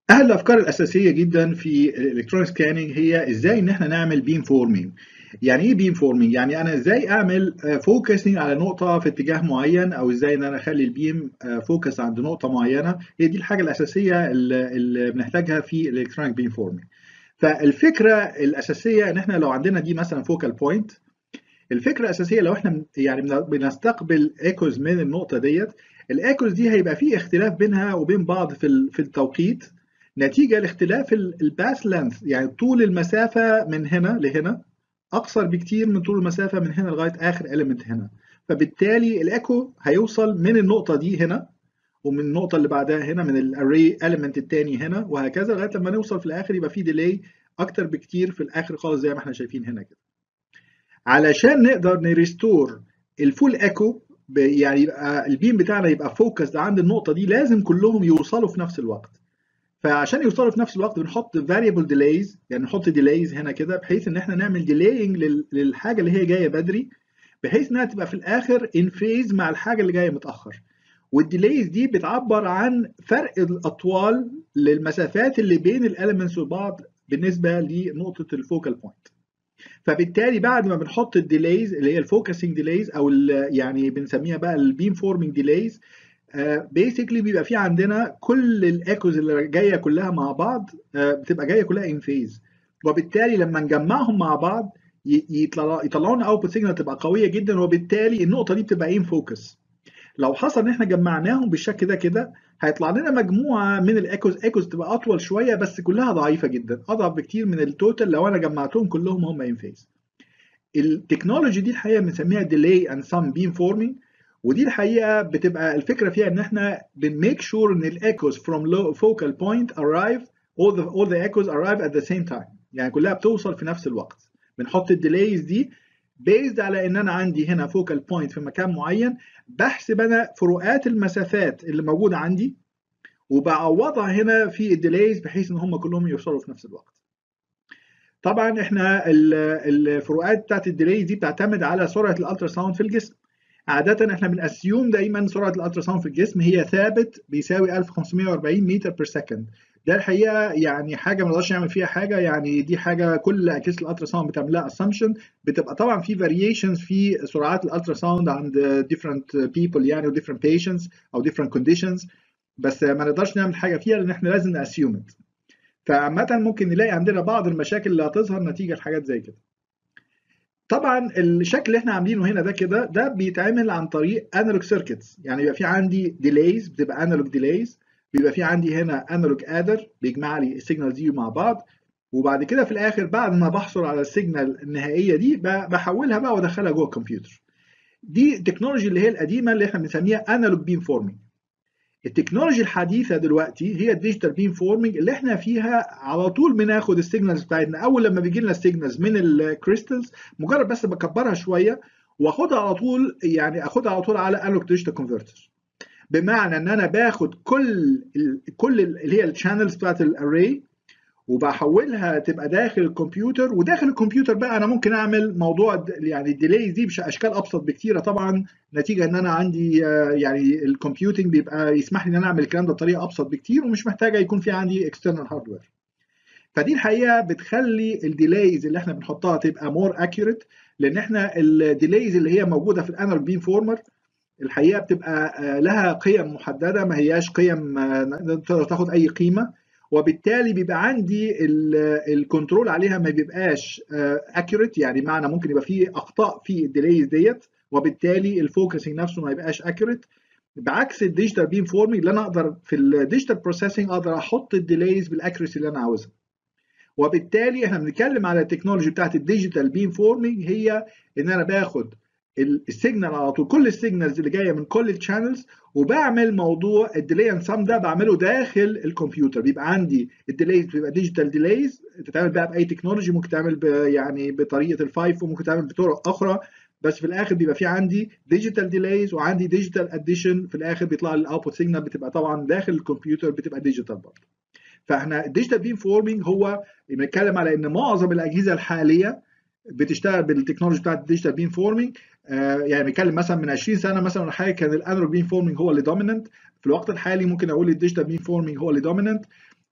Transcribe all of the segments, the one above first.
احد الافكار الاساسيه جدا في الالكترونيك سكاننج هي ازاي ان احنا نعمل بيم فورمينج يعني ايه بيم فورمينج يعني انا ازاي اعمل فوكسنج على نقطه في اتجاه معين او ازاي ان انا اخلي البيم فوكس عند نقطه معينه هي دي الحاجه الاساسيه اللي بنحتاجها في الالكترونيك بيم فورمينج فالفكره الاساسيه ان احنا لو عندنا دي مثلا فوكال بوينت الفكره الاساسيه لو احنا يعني بنستقبل ايكوز من النقطه ديت الايكوز دي هيبقى فيه اختلاف بينها وبين بعض في في التوقيت نتيجه لاختلاف الباس لينث يعني طول المسافه من هنا لهنا اقصر بكتير من طول المسافه من هنا لغايه اخر اليمنت هنا فبالتالي الايكو هيوصل من النقطه دي هنا ومن النقطه اللي بعدها هنا من الاري اليمنت الثاني هنا وهكذا لغايه لما نوصل في الاخر يبقى في ديلي اكتر بكتير في الاخر خالص زي ما احنا شايفين هنا كده علشان نقدر نريستور الفول ايكو يعني يبقى البيم بتاعنا يبقى فوكس عند النقطه دي لازم كلهم يوصلوا في نفس الوقت فعشان يوصلوا في نفس الوقت بنحط variable delays يعني نحط delays هنا كده بحيث ان احنا نعمل delaying للحاجه اللي هي جايه بدري بحيث انها تبقى في الاخر in phase مع الحاجه اللي جايه متاخر والديليز دي بتعبر عن فرق الاطوال للمسافات اللي بين الاليمنتس وبعض بالنسبه لنقطه الفوكال بوينت فبالتالي بعد ما بنحط الديليز اللي هي الفوكسنج ديليز او يعني بنسميها بقى البيم فورمينج ديليز بيسكلي بيبقى في عندنا كل الايكوز اللي جايه كلها مع بعض uh, بتبقى جايه كلها ان فيز وبالتالي لما نجمعهم مع بعض يطلعوا لنا اوتبوت سيجنال تبقى قويه جدا وبالتالي النقطه دي بتبقى ان فوكس لو حصل ان احنا جمعناهم بالشكل ده كده هيطلع لنا مجموعه من الايكوز ايكوز تبقى اطول شويه بس كلها ضعيفه جدا اضعف بكتير من التوتال لو انا جمعتهم كلهم هم ان فيز التكنولوجي دي الحقيقه بنسميها ديلي اند سم بيم فورمينج ودي الحقيقه بتبقى الفكره فيها ان احنا بنميك شور ان الايكوز فروم لو فوكال بوينت arrive all the all the echoes arrive at the same time يعني كلها بتوصل في نفس الوقت بنحط الديليز دي بيزد على ان انا عندي هنا فوكال بوينت في مكان معين بحسب انا فروقات المسافات اللي موجوده عندي وبعوضها هنا في الديليز بحيث ان هم كلهم يوصلوا في نفس الوقت طبعا احنا الفروقات بتاعت الديليز دي بتعتمد على سرعه الالترا ساوند في الجسم عادة احنا بنأسيوم دايما سرعة الالترا ساوند في الجسم هي ثابت بيساوي 1540 متر بير سكند ده الحقيقة يعني حاجة ما نقدرش نعمل فيها حاجة يعني دي حاجة كل أجهزة الالترا ساوند بتعمل لها اسامبشن بتبقى طبعا في فاريشنز في سرعات الالترا ساوند عند different people يعني و different patients أو different conditions بس ما نقدرش نعمل حاجة فيها لأن احنا لازم نأسيوم فعامة ممكن نلاقي عندنا بعض المشاكل اللي هتظهر نتيجة لحاجات زي كده طبعا الشكل اللي احنا عاملينه هنا ده كده ده بيتعمل عن طريق انالوج سيركتس يعني يبقى في عندي ديليز بتبقى انالوج ديليز بيبقى في عندي هنا انالوج ادر بيجمع لي السيجنال دي مع بعض وبعد كده في الاخر بعد ما بحصل على السيجنال النهائيه دي بحولها بقى وادخلها جوه الكمبيوتر دي التكنولوجي اللي هي القديمه اللي احنا بنسميها انالوج بيم فورمينج التكنولوجي الحديثه دلوقتي هي الديجيتال بيم فورمينج اللي احنا فيها على طول بناخد السيجنالز بتاعتنا اول لما بيجي لنا السيجنالز من الكريستالز مجرد بس بكبرها شويه واخدها على طول يعني اخدها على طول على انالوج ديجيتال كونفرتر بمعنى ان انا باخد كل ال كل ال اللي هي الشانلز بتاعت الاري وبحولها تبقى داخل الكمبيوتر وداخل الكمبيوتر بقى انا ممكن اعمل موضوع يعني الديليز دي باشكال ابسط بكتيره طبعا نتيجه ان انا عندي يعني الكمبيوتنج بيبقى يسمح لي ان انا اعمل الكلام ده بطريقه ابسط بكتير ومش محتاجه يكون في عندي اكسترنال هاردوير فدي الحقيقه بتخلي الديليز اللي احنا بنحطها تبقى مور اكيوريت لان احنا الديليز اللي هي موجوده في الانالوج بيم فورمر الحقيقه بتبقى لها قيم محدده ما هياش قيم تقدر تاخد اي قيمه وبالتالي بيبقى عندي الكنترول عليها ما بيبقاش اكيوريت يعني معنى ممكن يبقى فيه اخطاء في الديليز ديت وبالتالي الفوكسنج نفسه ما يبقاش اكيوريت بعكس الديجيتال بيم فورمينج اللي انا اقدر في الديجيتال بروسيسنج اقدر احط الديليز بالاكيورسي اللي انا عاوزها وبالتالي احنا بنتكلم على التكنولوجي بتاعت الديجيتال بيم فورمينج هي ان انا باخد السيجنال على طول كل السيجنالز اللي جايه من كل الشانلز وبعمل موضوع الديلي اند سم ده بعمله داخل الكمبيوتر بيبقى عندي الديليز بيبقى ديجيتال ديليز تتعمل بقى باي تكنولوجي ممكن تعمل يعني بطريقه الفايف وممكن تعمل بطرق اخرى بس في الاخر بيبقى في عندي ديجيتال ديليز وعندي ديجيتال اديشن في الاخر بيطلع لي الاوتبوت سيجنال بتبقى طبعا داخل الكمبيوتر بتبقى ديجيتال برضه فاحنا الديجيتال بيم فورمينج هو بنتكلم على ان معظم الاجهزه الحاليه بتشتغل بالتكنولوجي بتاعت الديجيتال بيم فورمينج آه يعني بنتكلم مثلا من 20 سنه مثلا ولا حاجه كان الانالوج بيم فورمينج هو اللي دوميننت في الوقت الحالي ممكن اقول الديجيتال بيم فورمينج هو اللي دوميننت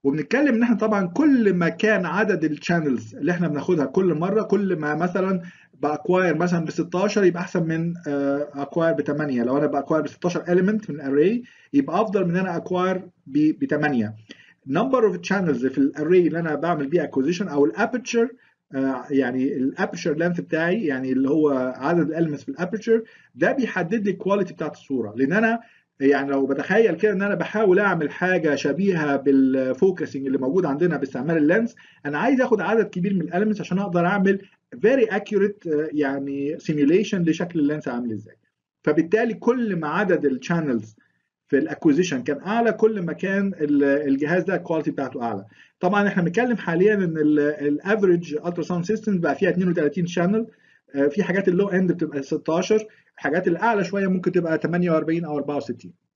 وبنتكلم ان احنا طبعا كل ما كان عدد الشانلز اللي احنا بناخدها كل مره كل ما مثلا باكواير مثلا ب 16 يبقى احسن من اكواير ب 8 لو انا باكواير ب 16 element من array يبقى افضل من انا اكواير ب 8 number of channels في الاري اللي انا بعمل بيه acquisition او الابرتشر يعني الابرتشر لينث بتاعي يعني اللي هو عدد الالمنتس في الابرتشر ده بيحدد لي الكواليتي بتاعت الصوره لان انا يعني لو بتخيل كده ان انا بحاول اعمل حاجه شبيهه بالفوكسنج اللي موجود عندنا باستعمال اللينس انا عايز اخد عدد كبير من الالمنتس عشان اقدر اعمل فيري اكيوريت يعني سيميوليشن لشكل اللينس عامل ازاي فبالتالي كل ما عدد الشانلز في الاكوزيشن كان اعلى كل ما كان الجهاز ده الكواليتي بتاعته اعلى طبعا احنا بنتكلم حاليا ان الافريج الترا ساوند سيستم بقى فيها 32 شانل في حاجات اللو اند بتبقى 16 الحاجات الاعلى شويه ممكن تبقى 48 او 64